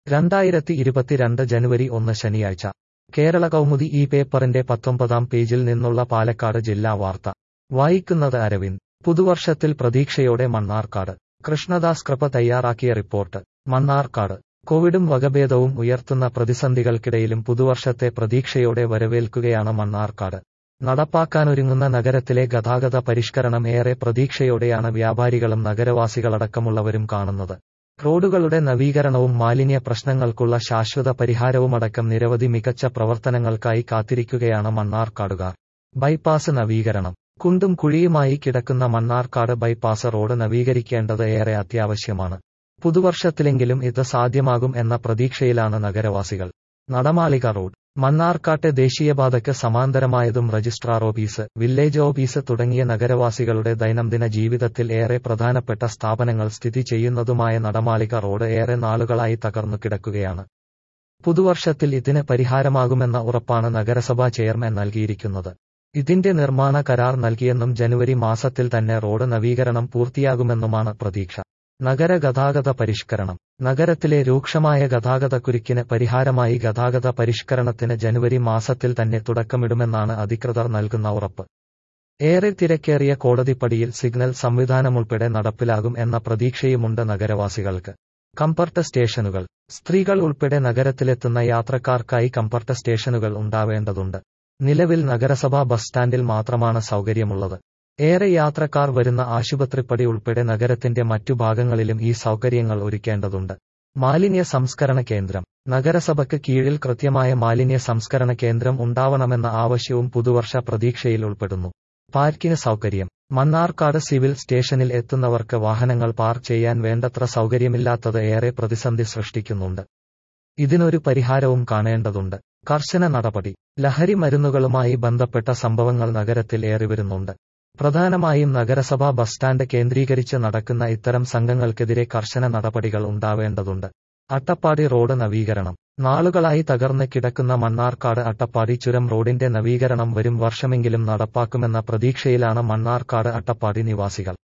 രണ്ടായിരത്തി ഇരുപത്തിരണ്ട് ജനുവരി ഒന്ന് ശനിയാഴ്ച കേരള കൗമുദി ഈ പേപ്പറിന്റെ പത്തൊമ്പതാം പേജിൽ നിന്നുള്ള പാലക്കാട് ജില്ലാ വാർത്ത വായിക്കുന്നത് അരവിന്ദ് പുതുവർഷത്തിൽ പ്രതീക്ഷയോടെ മണ്ണാർക്കാട് കൃഷ്ണദാസ് കൃപ തയ്യാറാക്കിയ റിപ്പോർട്ട് മണ്ണാർക്കാട് കോവിഡും വകഭേദവും ഉയർത്തുന്ന പ്രതിസന്ധികൾക്കിടയിലും പുതുവർഷത്തെ പ്രതീക്ഷയോടെ വരവേൽക്കുകയാണ് മണ്ണാർക്കാട് നടപ്പാക്കാനൊരുങ്ങുന്ന നഗരത്തിലെ ഗതാഗത പരിഷ്കരണം ഏറെ പ്രതീക്ഷയോടെയാണ് വ്യാപാരികളും നഗരവാസികളടക്കമുള്ളവരും കാണുന്നത് റോഡുകളുടെ നവീകരണവും മാലിന്യ പ്രശ്നങ്ങൾക്കുള്ള ശാശ്വത പരിഹാരവുമടക്കം നിരവധി മികച്ച പ്രവർത്തനങ്ങൾക്കായി കാത്തിരിക്കുകയാണ് മണ്ണാർക്കാടുകാർ ബൈപ്പാസ് നവീകരണം കുണ്ടും കുഴിയുമായി കിടക്കുന്ന മണ്ണാർക്കാട് ബൈപ്പാസ് റോഡ് നവീകരിക്കേണ്ടത് ഏറെ അത്യാവശ്യമാണ് പുതുവർഷത്തിലെങ്കിലും ഇത് സാധ്യമാകും എന്ന പ്രതീക്ഷയിലാണ് നഗരവാസികൾ നടമാളിക റോഡ് മണ്ണാർക്കാട്ടെ ദേശീയപാതയ്ക്ക് സമാന്തരമായതും രജിസ്ട്രാർ ഓഫീസ് വില്ലേജ് ഓഫീസ് തുടങ്ങിയ നഗരവാസികളുടെ ദൈനംദിന ജീവിതത്തിൽ ഏറെ പ്രധാനപ്പെട്ട സ്ഥാപനങ്ങൾ സ്ഥിതി ചെയ്യുന്നതുമായ നടമാളിക റോഡ് ഏറെ നാളുകളായി തകർന്നു കിടക്കുകയാണ് പുതുവർഷത്തിൽ ഇതിന് പരിഹാരമാകുമെന്ന ഉറപ്പാണ് നഗരസഭാ ചെയർമാൻ നൽകിയിരിക്കുന്നത് ഇതിന്റെ നിർമ്മാണ കരാർ നൽകിയെന്നും ജനുവരി മാസത്തിൽ തന്നെ റോഡ് നവീകരണം പൂർത്തിയാകുമെന്നുമാണ് പ്രതീക്ഷ നഗര ഗതാഗത പരിഷ്കരണം നഗരത്തിലെ രൂക്ഷമായ ഗതാഗതക്കുരുക്കിന് പരിഹാരമായി ഗതാഗത പരിഷ്കരണത്തിന് ജനുവരി മാസത്തിൽ തന്നെ തുടക്കമിടുമെന്നാണ് അധികൃതർ നൽകുന്ന ഉറപ്പ് ഏറെ തിരക്കേറിയ കോടതിപ്പടിയിൽ സിഗ്നൽ സംവിധാനമുൾപ്പെടെ നടപ്പിലാകും എന്ന പ്രതീക്ഷയുമുണ്ട് നഗരവാസികൾക്ക് കംഫർട്ട് സ്റ്റേഷനുകൾ സ്ത്രീകൾ ഉൾപ്പെടെ നഗരത്തിലെത്തുന്ന യാത്രക്കാർക്കായി കംഫർട്ട് സ്റ്റേഷനുകൾ ഉണ്ടാവേണ്ടതുണ്ട് നിലവിൽ നഗരസഭാ ബസ് സ്റ്റാൻഡിൽ മാത്രമാണ് സൗകര്യമുള്ളത് ഏറെ യാത്രക്കാർ വരുന്ന ആശുപത്രിപ്പടി ഉൾപ്പെടെ നഗരത്തിന്റെ മറ്റു ഭാഗങ്ങളിലും ഈ സൗകര്യങ്ങൾ ഒരുക്കേണ്ടതുണ്ട് മാലിന്യ സംസ്കരണ കേന്ദ്രം നഗരസഭയ്ക്ക് കീഴിൽ കൃത്യമായ മാലിന്യ സംസ്കരണ കേന്ദ്രം ഉണ്ടാവണമെന്ന ആവശ്യവും പുതുവർഷ പ്രതീക്ഷയിൽ ഉൾപ്പെടുന്നു പാർക്കിന് സൗകര്യം മണ്ണാർക്കാട് സിവിൽ സ്റ്റേഷനിൽ എത്തുന്നവർക്ക് വാഹനങ്ങൾ പാർക്ക് ചെയ്യാൻ വേണ്ടത്ര സൗകര്യമില്ലാത്തത് ഏറെ പ്രതിസന്ധി സൃഷ്ടിക്കുന്നുണ്ട് ഇതിനൊരു പരിഹാരവും കാണേണ്ടതുണ്ട് കർശന നടപടി ലഹരി മരുന്നുകളുമായി ബന്ധപ്പെട്ട സംഭവങ്ങൾ നഗരത്തിൽ ഏറിവരുന്നുണ്ട് പ്രധാനമായും നഗരസഭാ ബസ് സ്റ്റാൻഡ് കേന്ദ്രീകരിച്ച് നടക്കുന്ന ഇത്തരം സംഘങ്ങൾക്കെതിരെ കർശന നടപടികൾ ഉണ്ടാവേണ്ടതുണ്ട് അട്ടപ്പാടി റോഡ് നവീകരണം നാളുകളായി തകർന്ന് കിടക്കുന്ന മണ്ണാർക്കാട് അട്ടപ്പാടി ചുരം റോഡിന്റെ നവീകരണം വരും വർഷമെങ്കിലും നടപ്പാക്കുമെന്ന പ്രതീക്ഷയിലാണ് മണ്ണാർക്കാട് അട്ടപ്പാടി നിവാസികൾ